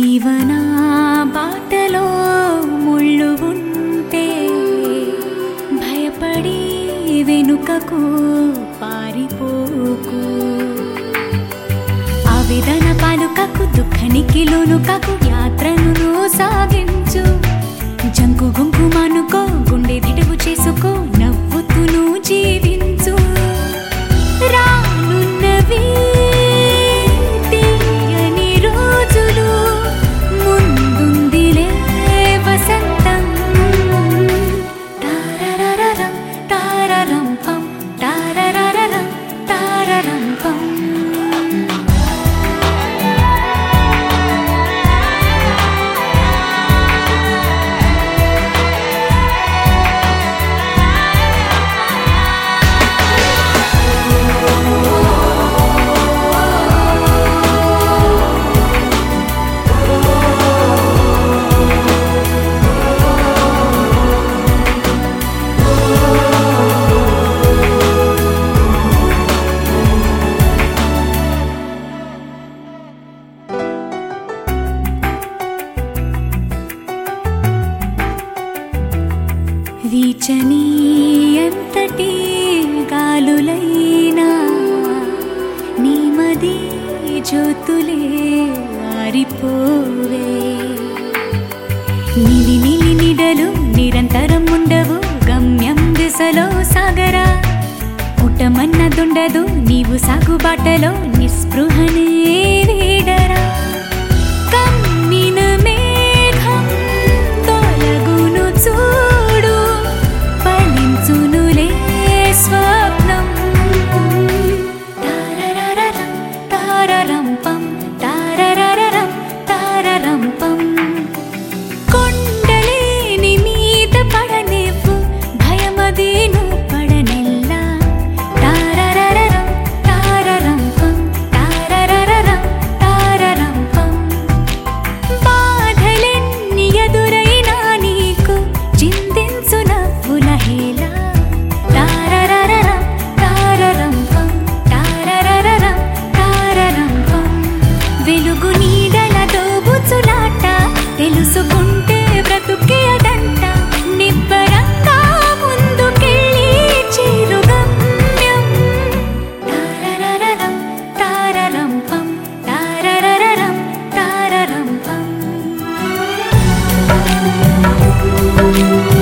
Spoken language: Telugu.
జీవన బాటలో ముళ్ళు ఉంటే భయపడి వెనుకకు పారిపోకు ఆవేదన పాలుకకు దుఃఖనికి లోనుకకు యాత్రను సాగించు జంకు గుంకు మానుకో గుండె దిడుగు చేసుకో నవ్వుతును జీవించు రానున్నవి తీయని రోజులు ముందుందిలే వసంతం తారరరరం తారరం పం తారరరరం తారరం పం వీచని ఎంతటి గాలులైనా నీమది జ్యోతులే ఆరిపోవే నీలి నీలి నిడలు నిరంతరం ఉండవు గమ్యం దిశలో సాగరా పుట్టమన్నదుండదు నీవు సాగుబాటలో నిస్పృహనే వీడరా కమ్మిన మేఘం తొలగును చూడు ఫలించునులే స్వప్నం తారరరరం తారరం పం తారరరరం తారరం పం కొండలేని మీద పడనేవు భయమదేను పడనెల్లా తారరరరం తారరం పం తారరరరం తారరం పం బాధలెన్ని ఎదురైనా నీకు చిందించు నవ్వుల హేళ తారరరరం తారరం పం తారరరరం తారరం పం వెలుగు నీడల దోబుచులాట తెలుసుకుంటే బ్రతుకే అదంట నిబ్బరంగా ముందుకెళ్ళి చిరుగమ్యం తారరరరం తారరం పం తారరరరం తారరం పం